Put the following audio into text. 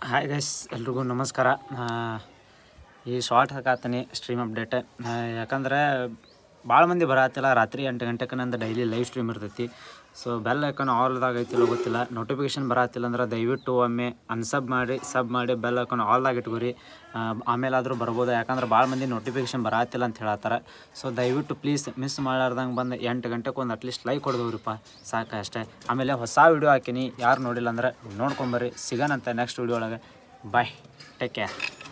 hi guys ಎಲ್ರಿಗೂ ನಮಸ್ಕಾರ ಆ, ಈ ಶಾರ್ಟ್ ಹಾಕತ್ತೀನಿ ಸ್ಟ್ರೀಮ್ ಅಪ್ಡೇಟ್ ಯಾಕಂದ್ರೆ ಭಾಳ ಮಂದಿ ಬರತ್ತಿಲ್ಲ ರಾತ್ರಿ ಎಂಟು ಗಂಟೆಗೆ ನಂದು ಡೈಲಿ ಲೈವ್ ಸ್ಟ್ರೀಮ್ ಇರ್ತೈತಿ ಸೊ ಬೆಲ್ ಐಕಾನ್ ಆಲ್ದಾಗ ಐತಿಲ್ಲ ಗೊತ್ತಿಲ್ಲ ನೋಟಿಫಿಕೇಶನ್ ಬರತ್ತಿಲ್ಲ ಅಂದ್ರೆ ದಯವಿಟ್ಟು ಒಮ್ಮೆ ಅನ್ಸಬ್ ಮಾಡಿ ಸಬ್ ಮಾಡಿ ಬೆಲ್ ಐಕಾನ್ ಆಲ್ದಾಗ ಇಟ್ಕೊರಿ ಆ, ಆಮೇಲಾದರೂ ಬರ್ಬೋದು ಯಾಕಂದ್ರೆ ಭಾಳ ಮಂದಿ ನೋಟಿಫಿಕೇಶನ್ ಬರತ್ತಿಲ್ಲ ಅಂತ ಹೇಳತ್ತಾರ ಸೊ ದಯವಿಟ್ಟು ಪ್ಲೀಸ್ ಮಿಸ್ ಮಾಡಲಾರ್ದಂಗೆ ಬಂದು ಎಂಟು ಗಂಟೆಗೆ ಒಂದು ಅಟ್ಲೀಸ್ಟ್ ಲೈಕ್ ಕೊಡ್ದವ್ರಿಪ್ಪ ಸಾಕು ಅಷ್ಟೇ ಆಮೇಲೆ ಹೊಸ ವಿಡಿಯೋ ಹಾಕೀನಿ ಯಾರು ನೋಡಿಲ್ಲ ಅಂದ್ರೆ ನೋಡ್ಕೊಂಬರ್ರಿ ಸಿಗೋಣಂತೆ ನೆಕ್ಸ್ಟ್ ವಿಡಿಯೋ ಒಳಗೆ ಬಾಯ್ ಟೇಕ್ ಕೇರ್